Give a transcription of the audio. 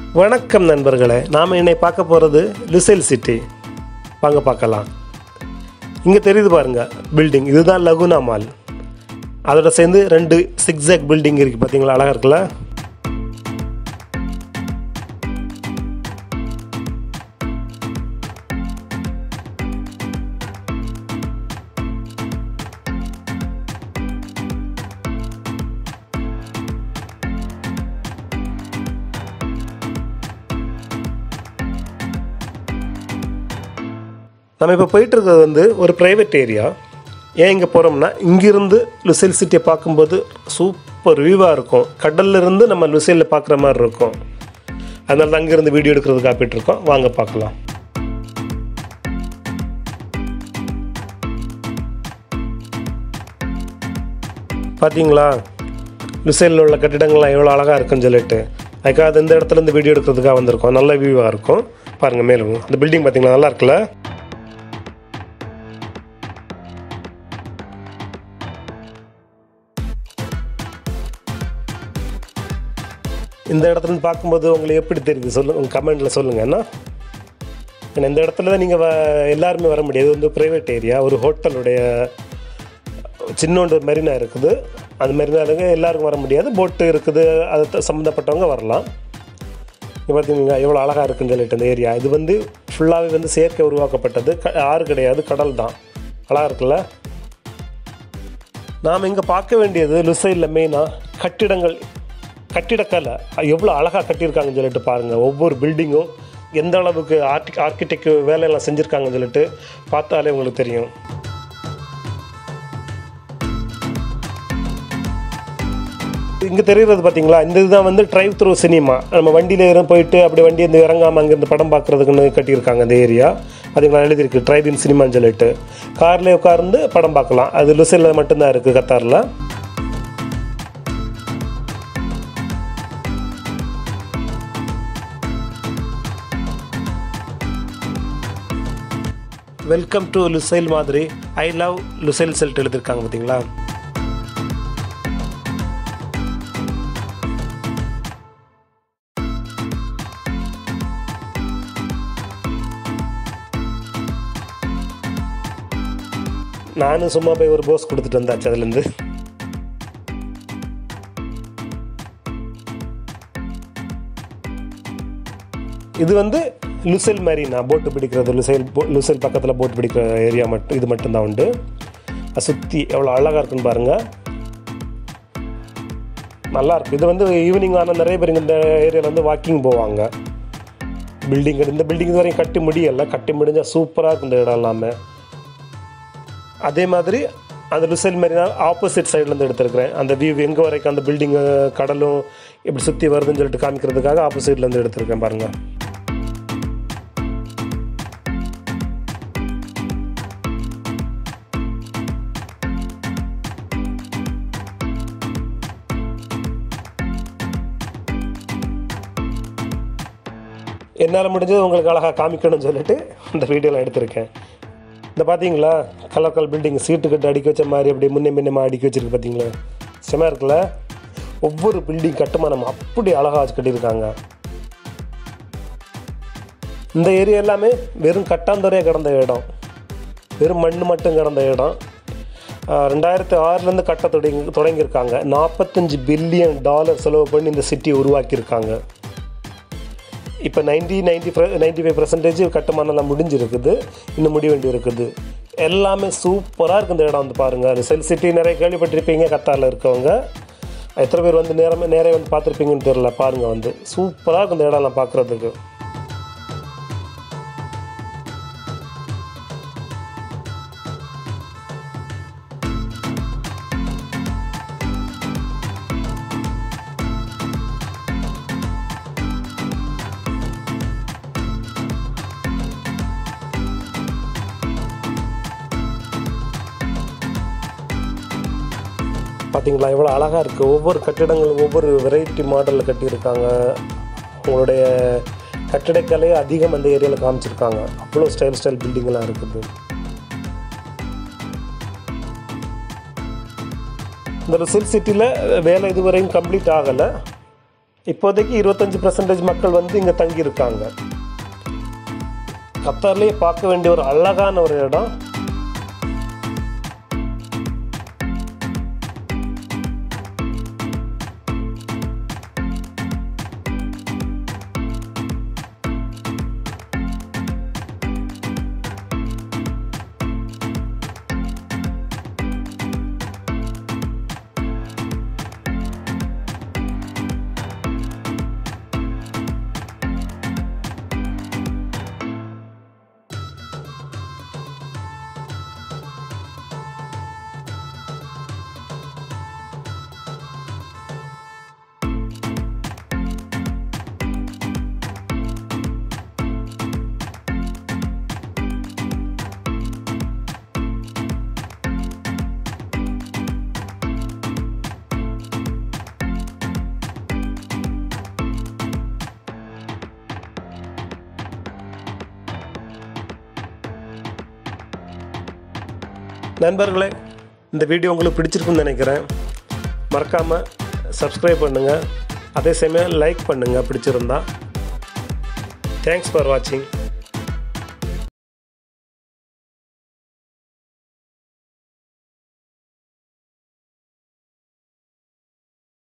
வணக்கம் நண்பர்களே நாம் இன்னை பார்க்க போகிறது லுசைல் சிட்டி வாங்க பார்க்கலாம் இங்கே தெரியுது பாருங்க பில்டிங் இதுதான் லகுனா மால் அதோட சேர்ந்து ரெண்டு சிக்ஸாக் பில்டிங் இருக்குது பார்த்தீங்களா அழகாக இருக்குல்ல நம்ம இப்போ போயிட்டு இருக்கிறது வந்து ஒரு ப்ரைவேட் ஏரியா ஏன் இங்கே போகிறோம்னா இங்கிருந்து லுசைல் சிட்டியை பார்க்கும்போது சூப்பர் வியூவாக இருக்கும் கடல்ல இருந்து நம்ம லுசைலில் பார்க்குற மாதிரி இருக்கும் அதனால தான் அங்கேருந்து வீடியோ எடுக்கிறதுக்காக போயிட்டுருக்கோம் வாங்க பார்க்கலாம் பார்த்தீங்களா லுசைலில் உள்ள கட்டிடங்கள்லாம் எவ்வளோ அழகாக இருக்குன்னு சொல்லிட்டு அதுக்காக அது இந்த இடத்துல இருந்து வீடியோ எடுக்கிறதுக்காக வந்திருக்கோம் நல்ல வியூவாக இருக்கும் பாருங்கள் மேலும் அந்த பில்டிங் பார்த்தீங்களா நல்லா இருக்குல்ல இந்த இடத்துல இருந்து பார்க்கும்போது உங்களுக்கு எப்படி தெரியுது சொல்லுங்க உங்கள் கமெண்ட்டில் சொல்லுங்கள் என்ன ஏன்னா இந்த இடத்துல தான் நீங்கள் எல்லாருமே வர முடியாது இது வந்து ப்ரைவேட் ஏரியா ஒரு ஹோட்டலுடைய சின்னோண்டு மெரினா இருக்குது அந்த மெரினாலுங்க எல்லாருக்கும் வர முடியாது போட்டு இருக்குது அது த- சம்மந்தப்பட்டவங்க வரலாம் இது பார்த்தீங்கன்னா எவ்வளோ அழகாக இருக்குன்னு சொல்லிட்டு இந்த ஏரியா இது வந்து ஃபுல்லாகவே வந்து செயற்கை உருவாக்கப்பட்டது க ஆறு கிடையாது கடல் தான் அழகாக இருக்குல்ல நாம் இங்கே பார்க்க வேண்டியது லுசைலில் மெயினாக கட்டிடங்கள் கட்டிடக்கலை எவ்வளோ அழகாக கட்டியிருக்காங்கன்னு சொல்லிட்டு பாருங்கள் ஒவ்வொரு பில்டிங்கும் எந்த அளவுக்கு ஆர்டி ஆர்கிடெக்ட் வேலையெல்லாம் செஞ்சுருக்காங்கன்னு சொல்லிட்டு பார்த்தாலே உங்களுக்கு தெரியும் இங்கே தெரிகிறது பார்த்தீங்களா இந்த இதுதான் வந்து டிரைவ் த்ரூ சினிமா நம்ம வண்டியில் இருந்து போயிட்டு அப்படி வண்டி இருந்து இறங்காமல் அங்கேருந்து படம் பார்க்குறதுக்குன்னு கட்டியிருக்காங்க இந்த ஏரியா பார்த்தீங்களா எழுதியிருக்கு டிரைவ் இன் சினிமான்னு சொல்லிட்டு கார்லேயே உட்கார்ந்து படம் பார்க்கலாம் அது லுசைலில் மட்டும்தான் இருக்குது கத்தாரில் வெல்கம் டு லுசைல் மாதிரி ஐ லவ் லுசைல் செல்ட் எழுதியிருக்காங்க பார்த்தீங்களா நானும் சும்மா போய் ஒரு போஸ் கொடுத்துட்டு வந்தாச்சு அதுலேருந்து இது வந்து லுசெல் மெரினா போட்டு பிடிக்கிறது லுசைல் போ லுசைல் பக்கத்தில் போட்டு பிடிக்கிற ஏரியா மட்டும் இது மட்டும்தான் உண்டு அதை சுற்றி எவ்வளோ அழகாக இருக்குன்னு பாருங்கள் நல்லா இருக்கு இது வந்து ஈவினிங் ஆனால் நிறைய பேர் இந்த ஏரியாவில் வந்து வாக்கிங் போவாங்க பில்டிங் இந்த பில்டிங் இது வரையும் கட்டி முடியலை கட்டி முடிஞ்சால் சூப்பராக இருக்கும் இந்த இடம் எல்லாமே அதே மாதிரி அந்த லுசைல் மெரினா ஆப்போசிட் சைட்லேருந்து எடுத்திருக்கிறேன் அந்த வியூ எங்கே வரைக்கும் அந்த பில்டிங்கு கடலும் இப்படி சுற்றி வருதுன்னு சொல்லிட்டு காமிக்கிறதுக்காக ஆப்போசிட்லேருந்து எடுத்திருக்கேன் பாருங்கள் என்னால் முடிஞ்சது உங்களுக்கு அழகாக காமிக்கணும்னு சொல்லிட்டு இந்த வீடியோவில் எடுத்திருக்கேன் இந்த பார்த்தீங்களா கலர் கலர் பில்டிங் சீட்டு கட்டு அடிக்க வச்ச மாதிரி அப்படியே முன்னே முன்னே அடுக்கி வச்சிருக்கு பார்த்தீங்களா செமையாக இருக்குல்ல ஒவ்வொரு பில்டிங் கட்டுமானம் அப்படி அழகாக வச்சு கட்டியிருக்காங்க இந்த ஏரியா எல்லாமே வெறும் கட்டாந்தரையாக கிடந்த இடம் வெறும் மண் மட்டும் கிடந்த இடம் ஆஹ் ரெண்டாயிரத்தி ஆறுலேருந்து கட்ட தொடங்கி தொடங்கியிருக்காங்க நாற்பத்தஞ்சு பில்லியன் டாலர் செலவு பண்ணி இந்த சிட்டி உருவாக்கியிருக்காங்க இப்போ ninety ninety five ninety five percentage கட்டுமானம்லாம் முடிஞ்சிருக்குது இன்னும் முடிய வேண்டி இருக்குது எல்லாமே சூப்பராக இருக்குது இந்த இடம் வந்து பாருங்கள் செல் சிட்டி நிறைய கேள்விப்பட்டிருப்பீங்க கத்தாரில் இருக்கவங்க எத்தனை பேர் வந்து நேரமே நேரே வந்து பார்த்துருப்பீங்கன்னு தெரில பாருங்கள் வந்து சூப்பராக இருக்கும் இந்த இடம்லாம் பார்க்குறதுக்கு பார்த்தீங்களா எவ்வளோ அழகாக இருக்குது ஒவ்வொரு கட்டிடங்களும் ஒவ்வொரு வெரைட்டி மாடலில் கட்டியிருக்காங்க உங்களுடைய கட்டிடக்கலையை அதிகம் அந்த ஏரியாவில் காமிச்சிருக்காங்க அவ்வளோ ஸ்டைல் ஸ்டைல் பில்டிங்கெல்லாம் இருக்குது இந்த ரிசல்ட் சிட்டியில் வேலை இதுவரையும் கம்ப்ளீட் ஆகலை இப்போதைக்கு இருபத்தஞ்சி பர்சன்டேஜ் மக்கள் வந்து இங்கே தங்கியிருக்காங்க கத்தார்லேயே பார்க்க வேண்டிய ஒரு அழகான ஒரு இடம் நண்பர்களே இந்த வீடியோ உங்களுக்கு பிடிச்சிருக்குன்னு நினைக்கிறேன் மறக்காமல் சப்ஸ்கிரைப் பண்ணுங்கள் அதே சமயம் லைக் பண்ணுங்கள் பிடிச்சிருந்தா தேங்க்ஸ் ஃபார் வாட்சிங்